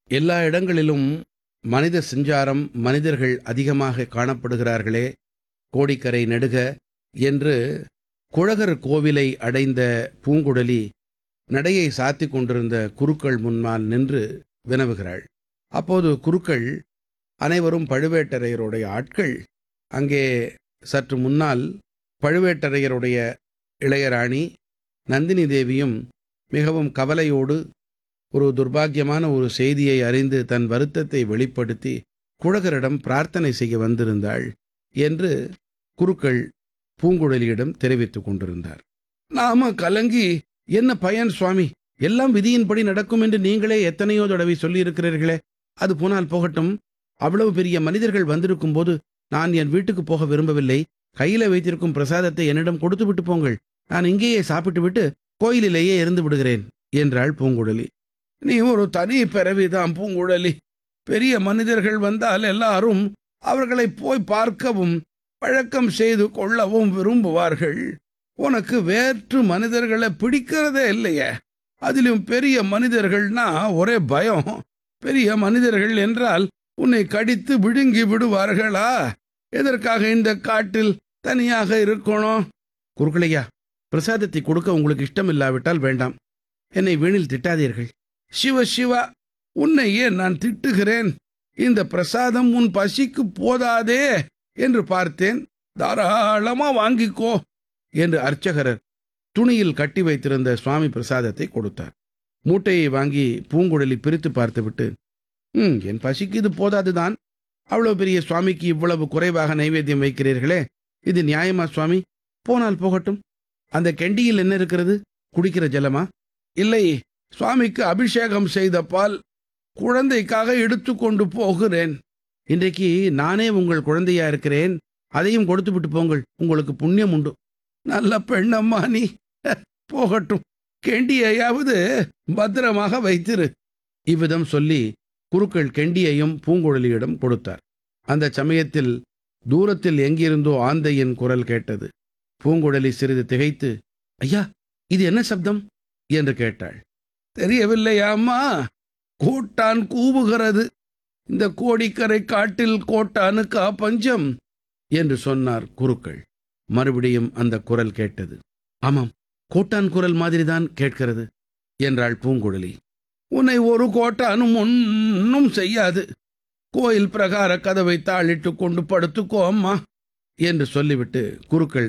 எல்லா இடங்களிலும் மனித சஞ்சாரம் மனிதர்கள் அதிகமாக காணப்படுகிறார்களே கோடிக்கரை நெடுக என்று குழகர் கோவிலை அடைந்த பூங்குழலி நடையை சாத்திக் கொண்டிருந்த குருக்கள் முன்னால் நின்று வினவுகிறாள் அப்போது குருக்கள் அனைவரும் பழுவேட்டரையருடைய ஆட்கள் அங்கே சற்று முன்னால் பழுவேட்டரையருடைய இளையராணி நந்தினி தேவியும் மிகவும் கவலையோடு ஒரு துர்பாக்கியமான ஒரு செய்தியை அறிந்து தன் வருத்தத்தை வெளிப்படுத்தி குழகரிடம் பிரார்த்தனை செய்ய வந்திருந்தாள் என்று குருக்கள் பூங்குழலியிடம் தெரிவித்துக் கொண்டிருந்தார் நாம கலங்கி என்ன பயன் சுவாமி எல்லாம் விதியின்படி நடக்கும் என்று நீங்களே எத்தனையோ தடவை சொல்லியிருக்கிறீர்களே அது போனால் போகட்டும் அவ்வளவு பெரிய மனிதர்கள் வந்திருக்கும் போது நான் என் வீட்டுக்கு போக விரும்பவில்லை கையில வைத்திருக்கும் பிரசாதத்தை என்னிடம் கொடுத்து விட்டு போங்கள் நான் இங்கேயே சாப்பிட்டு விட்டு கோயிலிலேயே இருந்து விடுகிறேன் என்றாள் பூங்குழலி நீ ஒரு தனி பிறவிதான் பூங்குழலி பெரிய மனிதர்கள் வந்தால் எல்லாரும் அவர்களை போய் பார்க்கவும் பழக்கம் செய்து கொள்ளவும் விரும்புவார்கள் உனக்கு வேற்று மனிதர்களை பிடிக்கிறதே இல்லையே அதிலும் பெரிய மனிதர்கள்னா ஒரே பயம் பெரிய மனிதர்கள் என்றால் உன்னை கடித்து விழுங்கி விடுவார்களா எதற்காக இந்த காட்டில் தனியாக இருக்கணும் குறுக்களையா பிரசாதத்தை கொடுக்க உங்களுக்கு இஷ்டம் இல்லாவிட்டால் வேண்டாம் என்னை வீணில் திட்டாதீர்கள் சிவ சிவா உன்னை ஏன் நான் திட்டுகிறேன் இந்த பிரசாதம் உன் பசிக்கு போதாதே என்று பார்த்தேன் தாராளமா வாங்கிக்கோ என்று அர்ச்சகரர் துணியில் கட்டி வைத்திருந்த சுவாமி பிரசாதத்தை கொடுத்தார் மூட்டையை வாங்கி பூங்குழலி பிரித்து பார்த்துவிட்டு ம் என் பசிக்கு இது போதாதுதான் அவ்வளவு பெரிய சுவாமிக்கு இவ்வளவு குறைவாக நைவேத்தியம் வைக்கிறீர்களே இது நியாயமா சுவாமி போனால் போகட்டும் அந்த கெண்டியில் என்ன இருக்கிறது குடிக்கிற ஜலமா இல்லை சுவாமிக்கு அபிஷேகம் செய்த பால் குழந்தைக்காக எடுத்துக்கொண்டு போகிறேன் இன்றைக்கு நானே உங்கள் குழந்தையா இருக்கிறேன் அதையும் கொடுத்து விட்டு போங்கள் உங்களுக்கு புண்ணியம் உண்டு நல்ல பெண்ணம்மா நீ போகட்டும் கெண்டியையாவது பத்திரமாக வைத்திரு இவ்விதம் சொல்லி குருக்கள் கெண்டியையும் பூங்குழலியிடம் கொடுத்தார் அந்த சமயத்தில் தூரத்தில் எங்கிருந்தோ ஆந்தையின் குரல் கேட்டது பூங்குழலி சிறிது திகைத்து ஐயா இது என்ன சப்தம் என்று கேட்டாள் தெரியவில்லையாம்மா கோட்டான் கூவுகிறது இந்த கோடிக்கரை காட்டில் கோட்டானுக்கா பஞ்சம் என்று சொன்னார் குருக்கள் மறுபடியும் அந்த குரல் கேட்டது ஆமாம் கோட்டான் குரல் மாதிரிதான் கேட்கிறது என்றாள் பூங்குழலி உன்னை ஒரு கோட்டானும் ஒன்னும் செய்யாது கோயில் பிரகார கதவை தாளிட்டு கொண்டு படுத்துக்கோ அம்மா என்று சொல்லிவிட்டு குருக்கள்